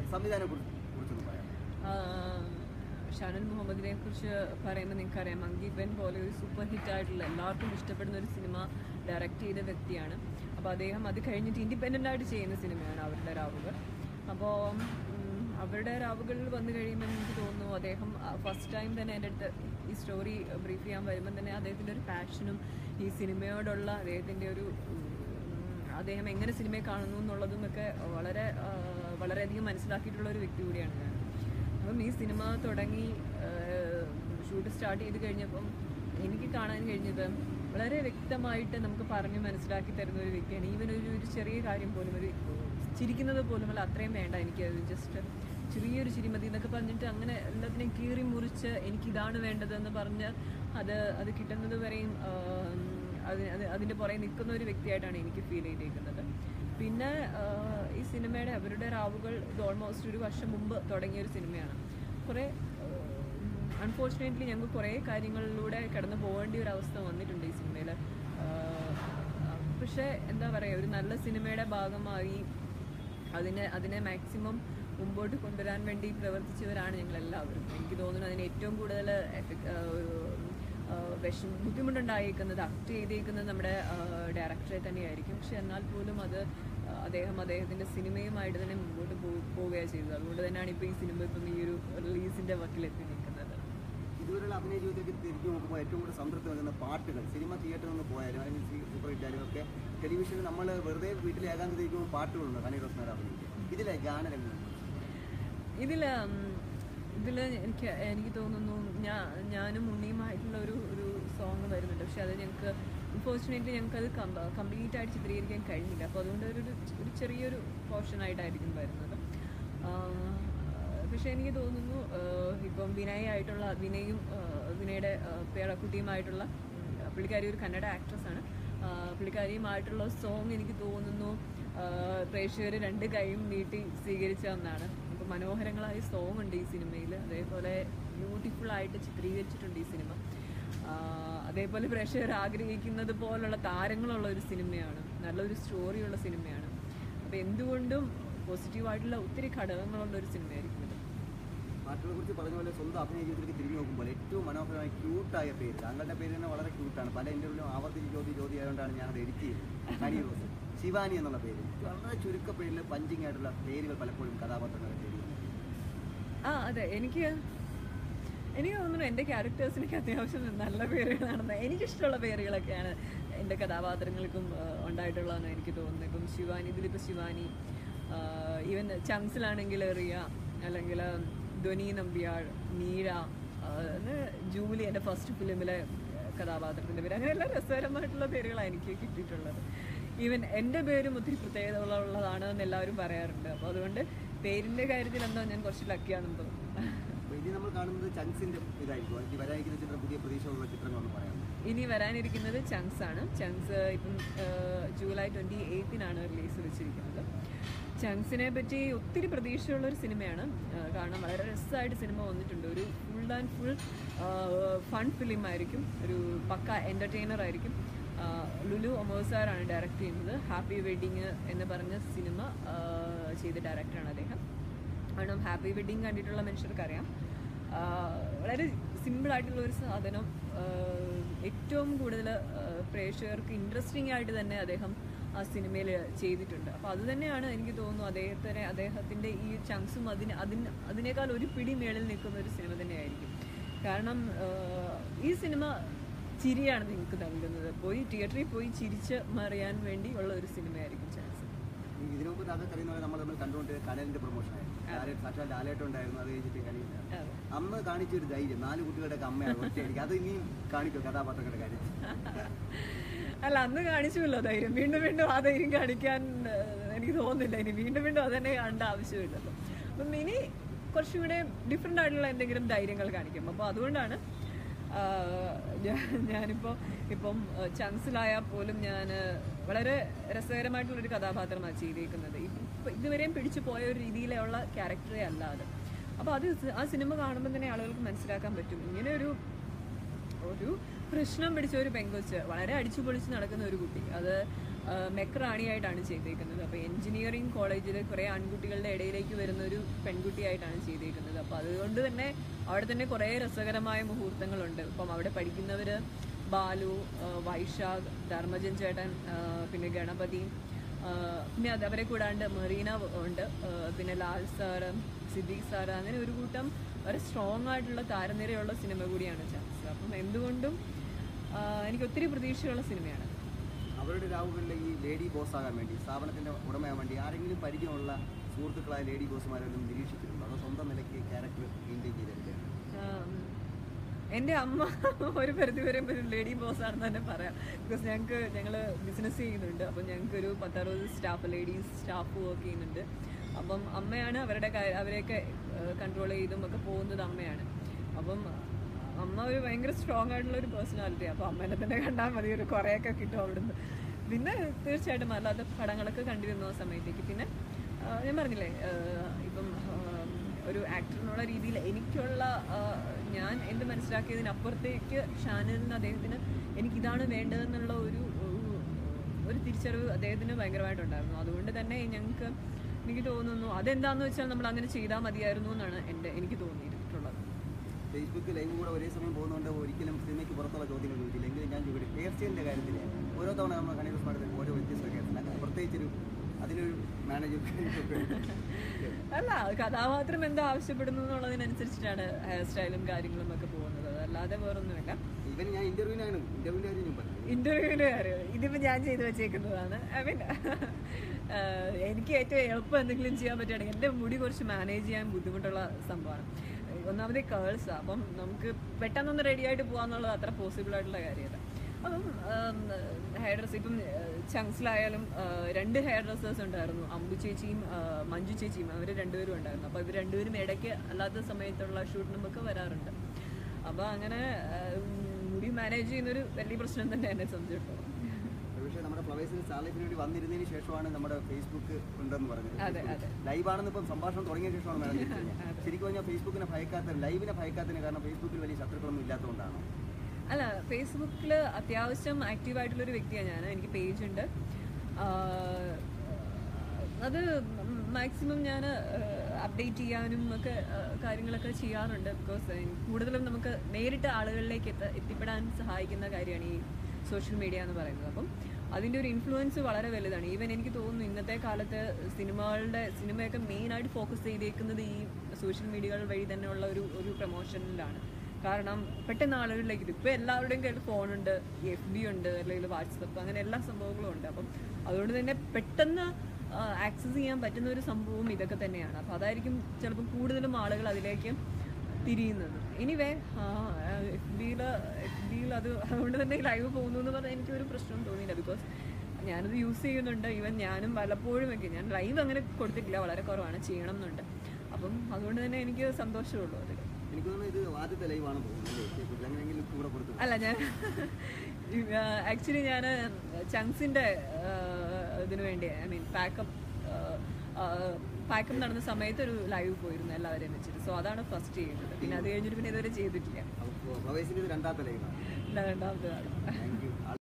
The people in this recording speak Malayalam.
സംവിധാനം കുറിച്ചൊന്ന് പറയാം ആഹ് ഷാനൻ മുഹമ്മദിനെ കുറിച്ച് പറയുമ്പോൾ നിങ്ങൾക്കറിയാം അങ്കീബൻ പോലെ ഒരു സൂപ്പർ ഹിറ്റ് ആയിട്ടുള്ള എല്ലാവർക്കും ഇഷ്ടപ്പെടുന്ന ഒരു സിനിമ ഡയറക്റ്റ് ചെയ്ത വ്യക്തിയാണ് അപ്പോൾ അദ്ദേഹം അത് കഴിഞ്ഞിട്ട് ഇൻഡിപെൻഡൻ്റ് ആയിട്ട് ചെയ്യുന്ന സിനിമയാണ് അവരുടെ രാവുകൾ അപ്പോൾ അവരുടെ രാവുകളിൽ വന്നു കഴിയുമ്പോൾ എനിക്ക് തോന്നുന്നു അദ്ദേഹം ഫസ്റ്റ് ടൈം തന്നെ എൻ്റെ അടുത്ത് ഈ സ്റ്റോറി ബ്രീഫ് ചെയ്യാൻ വരുമ്പോൾ തന്നെ അദ്ദേഹത്തിൻ്റെ ഒരു പാഷനും ഈ സിനിമയോടുള്ള അദ്ദേഹത്തിൻ്റെ ഒരു ഉം, അദ്ദേഹം എങ്ങനെ സിനിമയെ കാണുന്നു എന്നുള്ളതും ഒക്കെ വളരെ ആ, വളരെയധികം മനസ്സിലാക്കിയിട്ടുള്ള ഒരു വ്യക്തി കൂടിയാണ് ഞാൻ അപ്പം ഈ സിനിമ തുടങ്ങി ഷൂട്ട് സ്റ്റാർട്ട് ചെയ്ത് കഴിഞ്ഞപ്പം എനിക്ക് കാണാൻ കഴിഞ്ഞത് വളരെ വ്യക്തമായിട്ട് നമുക്ക് പറഞ്ഞ് മനസ്സിലാക്കി തരുന്ന ഒരു വ്യക്തിയാണ് ഈവൻ ഒരു ഒരു ചെറിയ കാര്യം പോലും ഒരു ചിരിക്കുന്നത് പോലും അല്ല അത്രയും വേണ്ട എനിക്ക് ജസ്റ്റ് ചെറിയൊരു ചിരി മതി എന്നൊക്കെ പറഞ്ഞിട്ട് അങ്ങനെ എല്ലാത്തിനെയും കീറി മുറിച്ച് എനിക്കിതാണ് വേണ്ടതെന്ന് പറഞ്ഞ് അത് അത് കിട്ടുന്നത് വരെയും ആ, അത് അത് അതിൻ്റെ പുറകെ നിൽക്കുന്ന ഒരു വ്യക്തിയായിട്ടാണ് എനിക്ക് ഫീൽ ചെയ്തേക്കുന്നത് പിന്നെ ആ, ഈ സിനിമയുടെ അവരുടെ രാവുകൾ ഇത് ഓൾമോസ്റ്റ് ഒരു വർഷം മുമ്പ് തുടങ്ങിയ ഒരു സിനിമയാണ് കുറേ അൺഫോർച്ചുനേറ്റ്ലി ഞങ്ങൾക്ക് കുറേ കാര്യങ്ങളിലൂടെ കടന്നു പോകേണ്ട ഒരു അവസ്ഥ വന്നിട്ടുണ്ട് ഈ സിനിമയിൽ പക്ഷേ എന്താ പറയുക ഒരു നല്ല സിനിമയുടെ ഭാഗമായി അതിനെ അതിനെ മാക്സിമം മുമ്പോട്ട് കൊണ്ടുവരാൻ വേണ്ടി പ്രവർത്തിച്ചവരാണ് ഞങ്ങളെല്ലാവരും എനിക്ക് തോന്നുന്നു അതിന് ഏറ്റവും കൂടുതൽ എഫക്ട് ഒരു ആ, വിഷം ബുദ്ധിമുട്ടുണ്ടായേക്കുന്നത് ആക്ട് ചെയ്തേക്കുന്നത് നമ്മുടെ ഡയറക്ടറെ തന്നെയായിരിക്കും പക്ഷെ എന്നാൽ പോലും അത് ആ, അദ്ദേഹം അദ്ദേഹത്തിൻ്റെ സിനിമയുമായിട്ട് തന്നെ മുമ്പോട്ട് പോ- പോവുകയാണ് ചെയ്തത് അതുകൊണ്ട് തന്നെയാണ് ഇപ്പോൾ ഈ സിനിമ ഇപ്പം ഈ ഒരു റിലീസിൻ്റെ വക്കിലെത്തി നിൽക്കുന്നത് ഇതുവരെയുള്ള അഭിനയ ജീവിതത്തിലേക്ക് തിരിഞ്ഞു നോക്കുമ്പോൾ ഏറ്റവും കൂടുതൽ സംതൃപ്തി നൽകുന്ന പാട്ടുകൾ സിനിമ തിയേറ്ററിൽ നിന്ന് പോയാലും അല്ലെങ്കിൽ സൂപ്പർ ഹിറ്റാലും ഒക്കെ ടെലിവിഷനിൽ നമ്മൾ വെറുതെ വീട്ടിൽ ഏകാന്തരിക്കുമ്പോൾ പാട്ടുകളുണ്ട് കനീർ റോസ്മാർ അഭിനയിക്കുക ഇതിലെ ഗാനരംഗം ഇതിൽ ഇതിൽ എനിക്ക് എനിക്ക് തോന്നുന്നു ഞാൻ ഞാനും ഉണ്ണിയുമായിട്ടുള്ള ഒരു ഒരു സോങ് വരുന്നുണ്ട് പക്ഷെ അത് ഞങ്ങൾക്ക് അൺഫോർച്ചുനേറ്റ്ലി ഞങ്ങൾക്കത് കംപ്ലീറ്റ് ആയിട്ട് ചിത്രീകരിക്കാൻ കഴിഞ്ഞില്ല അപ്പോൾ അതുകൊണ്ട് ഒരു ഒരു ചെറിയൊരു പോർഷൻ ആയിട്ടായിരിക്കും വരുന്നത് ആഹ് പക്ഷെ എനിക്ക് തോന്നുന്നു ആഹ് ഇപ്പം വിനയ് ആയിട്ടുള്ള വിനയും ആഹ് വിനയുടെ ആഹ് പേരക്കുട്ടിയുമായിട്ടുള്ള ഉം, പുള്ളിക്കാരി ഒരു കന്നഡ ആക്ട്രസ് ആണ് ആഹ് പുള്ളിക്കാരിയുമായിട്ടുള്ള സോങ് എനിക്ക് തോന്നുന്നു പ്രേക്ഷകർ രണ്ട് കൈയും നീട്ടി സ്വീകരിച്ച ഒന്നാണ് അപ്പോൾ മനോഹരങ്ങളായ സോങ് ഉണ്ട് ഈ സിനിമയിൽ അതേപോലെ ബ്യൂട്ടിഫുൾ ആയിട്ട് ചിത്രീകരിച്ചിട്ടുണ്ട് ഈ സിനിമ ആഹ് അതേപോലെ പ്രേക്ഷകർ ആഗ്രഹിക്കുന്നത് പോലുള്ള താരങ്ങളുള്ള ഒരു സിനിമയാണ് നല്ലൊരു സ്റ്റോറിയുള്ള സിനിമയാണ് അപ്പോൾ എന്തുകൊണ്ടും പോസിറ്റീവായിട്ടുള്ള ഒത്തിരി ഘടകങ്ങളുള്ള ഒരു സിനിമയായിരിക്കും ഇത് പാട്ടുകളെ കുറിച്ച് പറഞ്ഞ പോലെ സ്വന്തം അഭിനയ ജീവിതത്തിലേക്ക് തിരിഞ്ഞു നോക്കുമ്പോൾ ഏറ്റവും മനോഹരമായ ക്യൂട്ടായ പേര് താങ്കളുടെ പേര് തന്നെ വളരെ ക്യൂട്ടാണ് പല ഇന്റർവ്യൂവിലും ആവർത്തിച്ച് ജ്യോതി ജ്യോതി ആയതുകൊണ്ടാണ് ഞാനത് എഡിറ്റ് ചെയ്തത് കനി റോസ് ശിവാനി എന്നുള്ള പേര് വളരെ ചുരുക്ക പേരിൽ പഞ്ചിങ് ആയിട്ടുള്ള പേരുകൾ പലപ്പോഴും കഥാപാത്രങ്ങളെ പേര് ആ അതെ എനിക്ക് എനിക്ക് തോന്നുന്നു എൻ്റെ ക്യാരക്ടേഴ്സിനൊക്കെ അത്യാവശ്യം നല്ല പേരുകളാണെന്ന് എനിക്കിഷ്ടമുള്ള പേരുകളൊക്കെയാണ് എൻ്റെ കഥാപാത്രങ്ങൾക്കും ആ, ഉണ്ടായിട്ടുള്ളതെന്ന് എനിക്ക് തോന്നുന്നത് ഇപ്പം ശിവാനി ഇതിലിപ്പോൾ ശിവാനി ഈവൻ ചങ്സിലാണെങ്കിൽ റിയ അല്ലെങ്കിൽ ധ്വനി നമ്പ്യാൾ മീര ആ, പിന്നെ ജൂലി എൻ്റെ ഫസ്റ്റ് ഫിലിമിലെ കഥാപാത്രത്തിൻ്റെ പേര് അങ്ങനെ എല്ലാ രസകരമായിട്ടുള്ള പേരുകളാണ് എനിക്ക് കിട്ടിയിട്ടുള്ളത് ഈവൻ എൻ്റെ പേരും ഒത്തിരി പ്രത്യേകത ഉള്ളതാണ് എന്ന് എല്ലാവരും പറയാറുണ്ട് അപ്പോൾ അതുകൊണ്ട് പേരിൻ്റെ കാര്യത്തിൽ എന്തോ ഞാൻ കുറച്ച് ലക്കിയാണെന്ന് തോന്നുന്നു അപ്പോൾ ഇനി നമ്മൾ കാണുന്നത് ചങ്സിന്റെ ഇതായിരിക്കും ഇനി വരാനിരിക്കുന്ന ചിത്രം പുതിയ പ്രതീക്ഷയുള്ള ചിത്രങ്ങളൊന്ന് പറയാം ഇനി വരാനിരിക്കുന്നത് ചങ്സ് ആണ് ചങ്സ് ഇപ്പം ഏഹ്, ജൂലൈ ട്വൻറ്റി എയ്ത്തിനാണ് റിലീസ് വെച്ചിരിക്കുന്നത് ചങ്സിനെ പറ്റി ഒത്തിരി പ്രതീക്ഷയുള്ള ഒരു സിനിമയാണ് ഏഹ്, കാരണം വളരെ രസമായിട്ട് സിനിമ വന്നിട്ടുണ്ട് ഒരു full and full fun film ആയിരിക്കും ഒരു പക്ക എൻ്റർടൈനർ ആയിരിക്കും ആഹ്, ലുലു ഒമോസാറാണ് ഡയറക്റ്റ് ചെയ്യുന്നത് ഹാപ്പി വെഡിങ് എന്ന് പറഞ്ഞ സിനിമ ആഹ്, ചെയ്ത ഡയറക്ടറാണ് അദ്ദേഹം കാരണം ഹാപ്പി വെഡിങ് കണ്ടിട്ടുള്ള മനുഷ്യർക്കറിയാം ആഹ് വളരെ സിമ്പിൾ ആയിട്ടുള്ള ഒരു സാധനം ആഹ് ഏറ്റവും കൂടുതൽ ആഹ് പ്രേക്ഷകർക്ക് ഇൻട്രസ്റ്റിംഗ് ആയിട്ട് തന്നെ അദ്ദേഹം ആ സിനിമയിൽ ചെയ്തിട്ടുണ്ട് അപ്പോൾ അത് തന്നെയാണ് എനിക്ക് തോന്നുന്നു അദ്ദേഹത്തിനെ അദ്ദേഹത്തിൻ്റെ ഈ ചങ്സും അതിന് അതിന് അതിനേക്കാൾ ഒരു പിടി മേളിൽ നിൽക്കുന്ന ഒരു സിനിമ തന്നെയായിരിക്കും കാരണം ആഹ് ഈ സിനിമ ചിരിയാണ് നിങ്ങൾക്ക് നൽകുന്നത് പോയി തിയേറ്ററിൽ പോയി ചിരിച്ച് മറിയാൻ വേണ്ടി ഉള്ള ഒരു സിനിമയായിരിക്കും ചാൻസ് ഈ ഇതിനു മുമ്പ് താങ്കൾ അറിയുന്ന പോലെ നമ്മൾ നമ്മൾ കണ്ടുകൊണ്ട് കനലിന്റെ പ്രൊമോഷൻ ആയിരുന്നു ലാലേട്ട് സാക്ഷാൽ ലാലേട്ടം ഉണ്ടായിരുന്നു അത് കഴിഞ്ഞിട്ട് കനലില്ല അതെ അമ്മ കാണിച്ച ഒരു ധൈര്യം നാല് കുട്ടികളുടെ ഒക്കെ അമ്മയാണ് ഒറ്റയടിക്ക് അത് ഇനിയും കാണിക്കും കഥാപാത്രങ്ങളുടെ കാര്യം അല്ല അന്ന് കാണിച്ചുമല്ലോ ധൈര്യം വീണ്ടും വീണ്ടും ആ ധൈര്യം കാണിക്കാൻ ഏഹ്, എനിക്ക് തോന്നുന്നില്ല ഇനി വീണ്ടും വീണ്ടും അത് തന്നെ കാണേണ്ട ആവശ്യമില്ലല്ലോ അപ്പം ഇനി കുറച്ചും കൂടെ ഡിഫറെൻ്റ് ആയിട്ടുള്ള എന്തെങ്കിലും ധൈര്യങ്ങൾ കാണിക്കും അപ്പോൾ അതുകൊണ്ടാണ് ആഹ്, ഞാൻ- ഞാനിപ്പോൾ ഇപ്പം ചങ്സിലായാൽ പോലും ഞാൻ വളരെ രസകരമായിട്ടുള്ളൊരു കഥാപാത്രമാണ് ചെയ്തേക്കുന്നത് ഇപ്പം ഇതുവരെയും പിടിച്ചു പോയ ഒരു രീതിയിലുള്ള ക്യാരക്ടറേ അല്ലാതെ അപ്പോൾ അത് ആ സിനിമ കാണുമ്പോൾ തന്നെ ആളുകൾക്ക് മനസ്സിലാക്കാൻ പറ്റും ഇങ്ങനെ ഒരു ഒരു പ്രശ്നം പിടിച്ച ഒരു പെങ്കൊച്ച് വളരെ അടിച്ചു പൊളിച്ച് നടക്കുന്ന ഒരു കുട്ടി അത് മെക്രാണിയായിട്ടാണ് ചെയ്തേക്കുന്നത് അപ്പോൾ എഞ്ചിനീയറിംഗ് കോളേജിൽ കുറേ ആൺകുട്ടികളുടെ ഇടയിലേക്ക് വരുന്ന ഒരു പെൺകുട്ടിയായിട്ടാണ് ചെയ്തേക്കുന്നത് അപ്പോൾ അതുകൊണ്ട് തന്നെ അവിടെ തന്നെ കുറേ രസകരമായ മുഹൂർത്തങ്ങളുണ്ട് ഇപ്പം അവിടെ പഠിക്കുന്നവർ ബാലു ആ, വൈശാഖ് ധർമ്മജൻ ചേട്ടൻ ആ, പിന്നെ ഗണപതി ആ, പിന്നെ അത് അവരെ കൂടാണ്ട് മെറീന ഉണ്ട് ആ, പിന്നെ ലാൽ സാറ് സിദ്ദീഖ് സാറ് അങ്ങനെ ഒരു കൂട്ടം വളരെ സ്ട്രോങ് ആയിട്ടുള്ള താരനിരയുള്ള സിനിമ കൂടിയാണ് ചാൻസ് അപ്പം എന്തുകൊണ്ടും ആ, എനിക്ക് ഒത്തിരി പ്രതീക്ഷയുള്ള സിനിമയാണ് അവരുടെ രാവുകളിലെ ഈ ലേഡി ബോസ് ആകാൻ വേണ്ടി സ്ഥാപനത്തിന്റെ ഉടമയാൻ വേണ്ടി ആരെങ്കിലും പരിചയമുള്ള സുഹൃത്തുക്കളായ ലേഡി ബോസുമാരെല്ലാം നിരീക്ഷിച്ചിട്ടുണ്ടോ അതോ സ്വന്തം നിലയ്ക്ക് ക്യാരക്ടർ മെയിൻറ്റെയിൻ ചെയ്തെടുക്കുകയാണ് ആം, എൻ്റെ അമ്മ ഒരു പരിധി വരെ ഒരു ലേഡി ബോസ് ആണെന്ന് തന്നെ പറയാം ബിക്കോസ് ഞങ്ങൾക്ക് ഞങ്ങൾ ബിസിനസ് ചെയ്യുന്നുണ്ട് അപ്പം ഞങ്ങൾക്ക് ഒരു പത്തറുപത് സ്റ്റാഫ് ലേഡീസ് സ്റ്റാഫ് വർക്ക് ചെയ്യുന്നുണ്ട് അപ്പം അമ്മയാണ് അവരുടെ കാ- അവരെയൊക്കെ കൺട്രോൾ ചെയ്തും ഒക്കെ പോകുന്നത് അമ്മയാണ് അപ്പം അമ്മ ഒരു ഭയങ്കര സ്ട്രോങ് ആയിട്ടുള്ള ഒരു പേഴ്സണാലിറ്റി അപ്പോൾ അമ്മേനെ തന്നെ കണ്ടാൽ മതി ഒരു കുറേയൊക്കെ കിട്ടും അവിടുന്ന് പിന്നെ തീർച്ചയായിട്ടും അല്ലാത്ത പടങ്ങളൊക്കെ കണ്ടിരുന്നു ആ സമയത്തേക്ക് പിന്നെ ആ, ഞാൻ പറഞ്ഞില്ലേ ആ, ഇപ്പം ആ, ഒരു ആക്ടർ എന്നുള്ള രീതിയിൽ എനിക്കുള്ള ആ, ഞാൻ എന്ത് മനസ്സിലാക്കിയതിനപ്പുറത്തേക്ക് ഷാനിലിന് അദ്ദേഹത്തിന് എനിക്കിതാണ് വേണ്ടതെന്നുള്ള ഒരു ഒരു- ഒരു തിരിച്ചറിവ് അദ്ദേഹത്തിന് ഭയങ്കരമായിട്ടുണ്ടായിരുന്നു അതുകൊണ്ട് തന്നെ ഞങ്ങൾക്ക് എനിക്ക് തോന്നുന്നു അതെന്താണെന്ന് വെച്ചാൽ നമ്മൾ അങ്ങനെ ചെയ്താൽ മതിയായിരുന്നു എന്നാണ് എൻ്റെ എനിക്ക് തോന്നിയിട്ടുള്ളത് ഫേസ്ബുക്ക് ലൈവ് കൂടെ ഒരേ സമയം പോകുന്നതുകൊണ്ട് ഒരിക്കലും സിനിമയ്ക്ക് പുറത്തുള്ള ചോദ്യങ്ങൾ ചോദിച്ചില്ല എങ്കിലും ഞാൻ ചോദിക്കട്ടെ ഹെയർ സ്റ്റൈലിൻ്റെ കാര്യത്തിൽ ഓരോ തവണ നമ്മൾ കണ്ണീർ സ്മാർട്ട് ഓരോ വ്യത്യസ്ത ഹെയർ സ്റ്റൈൽ പ്രത്യേകിച്ചൊരു അതിനൊരു മാനേജർ അല്ല കഥാപാത്രം എന്താ ആവശ്യപ്പെടുന്നു എന്നുള്ളതിനനുസരിച്ചിട്ടാണ് ഹെയർ സ്റ്റൈലും കാര്യങ്ങളും ഒക്കെ പോകുന്നത് അല്ലാതെ വേറൊന്നുമില്ല ഇവൻ ഞാൻ ഇന്റർവ്യൂവിനാണ് ഇന്റർവ്യൂവിൻ്റെ കാര്യം ഞാൻ പറഞ്ഞു ഇന്റർവ്യൂവിന് കാര്യം ഇതിപ്പോൾ ഞാൻ ചെയ്തു വെച്ചേക്കുന്നതാണ് ഐ മീൻ എനിക്ക് ഏറ്റവും എളുപ്പം എന്തെങ്കിലും ചെയ്യാൻ പറ്റുകയാണെങ്കിൽ എൻ്റെ മുടി കുറച്ച് മാനേജ് ചെയ്യാൻ ബുദ്ധിമുട്ടുള്ള സംഭവമാണ് ഒന്നാമത് കേൾസാണ് അപ്പം നമുക്ക് പെട്ടെന്നൊന്ന് റെഡി ആയിട്ട് പോകാന്നുള്ളത് അത്ര പോസിബിൾ ആയിട്ടുള്ള കാര്യമല്ല അപ്പം ഹെയർ ഡ്രസ് ഇപ്പം ചങ്സിലായാലും രണ്ട് ഹെയർ ഡ്രസ്സേഴ്സ് ഉണ്ടായിരുന്നു അമ്പു ചേച്ചിയും ആ, മഞ്ജു ചേച്ചിയും അവർ രണ്ടുപേരും ഉണ്ടായിരുന്നു അപ്പോൾ ഇവർ രണ്ടുപേരും ഇടയ്ക്ക് അല്ലാത്ത സമയത്തുള്ള ഷൂട്ടിനുമൊക്കെ വരാറുണ്ട് അപ്പോൾ അങ്ങനെ ആ, മുടി മാനേജ് ചെയ്യുന്നൊരു വലിയ പ്രശ്നം തന്നെ എന്നെ സംബന്ധിച്ചിടത്തോളം പക്ഷേ നമ്മുടെ ഫ്ലവേഴ്സിന് സാലറ്റിന് വേണ്ടി വന്നിരുന്നതിന് ശേഷമാണ് നമ്മുടെ ഫേസ്ബുക്ക് ഉണ്ടെന്ന് പറഞ്ഞത് അതെ, അതെ. ലൈവാണെന്ന് ഇപ്പം സംഭാഷണം തുടങ്ങിയ ശേഷമാണ് മാഡം തിരിച്ചറിഞ്ഞത് ശരിക്കും പറഞ്ഞാൽ ഫേസ്ബുക്കിനെ ഭയക്കാത്ത ലൈവിനെ ഭയക്കാത്തതിന് കാരണം ഫേസ്ബുക്കിൽ വലിയ ശത്രുക്കളൊന്നും ഇല്ലാത്തതുകൊണ്ടാണോ അല്ല ഫേസ്ബുക്കിൽ അത്യാവശ്യം ആക്റ്റീവ് ആയിട്ടുള്ള ഒരു വ്യക്തിയാണ് ഞാൻ എനിക്ക് പേജ് ഉണ്ട് ആഹ് അത് മാക്സിമം ഞാൻ അപ്ഡേറ്റ് ചെയ്യാനും ഒക്കെ ആഹ് കാര്യങ്ങളൊക്കെ ചെയ്യാറുണ്ട് ബിക്കോസ് കൂടുതലും നമുക്ക് നേരിട്ട് ആളുകളിലേക്ക് എത്ത എത്തിപ്പെടാൻ സഹായിക്കുന്ന കാര്യമാണ് ഈ സോഷ്യൽ മീഡിയ എന്ന് പറയുന്നത് അപ്പം അതിൻ്റെ ഒരു ഇൻഫ്ലുവൻസ് വളരെ വലുതാണ് ഈവൻ എനിക്ക് തോന്നുന്നു ഇന്നത്തെ കാലത്ത് സിനിമകളുടെ സിനിമയൊക്കെ മെയിനായിട്ട് ഫോക്കസ് ചെയ്തേക്കുന്നത് ഈ സോഷ്യൽ മീഡിയകൾ വഴി തന്നെയുള്ള ഒരു ഒരു പ്രൊമോഷനിലാണ് കാരണം പെട്ടെന്ന് ആളുകളിലേക്ക് ഇത് ഇപ്പോൾ എല്ലാവരുടെയും കയ്യിൽ ഫോണുണ്ട് എഫ് ബി ഉണ്ട് അല്ലെങ്കിൽ വാട്സപ്പ് അങ്ങനെ എല്ലാ സംഭവങ്ങളും ഉണ്ട് അപ്പം അതുകൊണ്ട് തന്നെ പെട്ടെന്ന് ആക്സസ് ചെയ്യാൻ പറ്റുന്ന ഒരു സംഭവം ഇതൊക്കെ തന്നെയാണ് അപ്പോൾ അതായിരിക്കും ചിലപ്പോൾ കൂടുതലും ആളുകൾ അതിലേക്ക് തിരിയുന്നത് എനിവേ എഫ് ബിയിൽ എഫ് ബിയിൽ അത് അതുകൊണ്ട് തന്നെ ലൈവ് പോകുന്നു എന്ന് പറഞ്ഞാൽ എനിക്കൊരു പ്രശ്നം തോന്നിയില്ല ബിക്കോസ് ഞാനത് യൂസ് ചെയ്യുന്നുണ്ട് ഈവൻ ഞാനും പലപ്പോഴും ഒക്കെ ഞാൻ ലൈവ് അങ്ങനെ കൊടുത്തിട്ടില്ല വളരെ കുറവാണ് ചെയ്യണം എന്നുണ്ട് അപ്പം അതുകൊണ്ട് തന്നെ എനിക്ക് സന്തോഷമുള്ളൂ അതിൽ എനിക്ക് തോന്നുന്നു ഇത് ആദ്യത്തെ ലൈവാണ് തോന്നുന്നത് അല്ലേ ഫേസ്ബുക്കിൽ അങ്ങനെയെങ്കിലും കൂടെ കൊടുത്തു അല്ല ഞാൻ ആക്ച്വലി ഞാൻ ചങ്സിൻ്റെ ഇതിനു വേണ്ടി ഐ മീൻ പാക്കപ്പ് പാക്കപ്പ് നടന്ന സമയത്ത് ഒരു ലൈവ് പോയിരുന്നു എല്ലാവരെയും വെച്ചിട്ട് സോ അതാണ് ഫസ്റ്റ് ചെയ്യുന്നത് പിന്നെ അത് കഴിഞ്ഞിട്ട് പിന്നെ ഇതുവരെ ചെയ്തിട്ടില്ല അപ്പോൾ ഫ്ലവേഴ്സിൻ്റെ ഇത് രണ്ടാമത്തെ ലൈവാണ് രണ്ടാമത്തെ താങ്ക് യു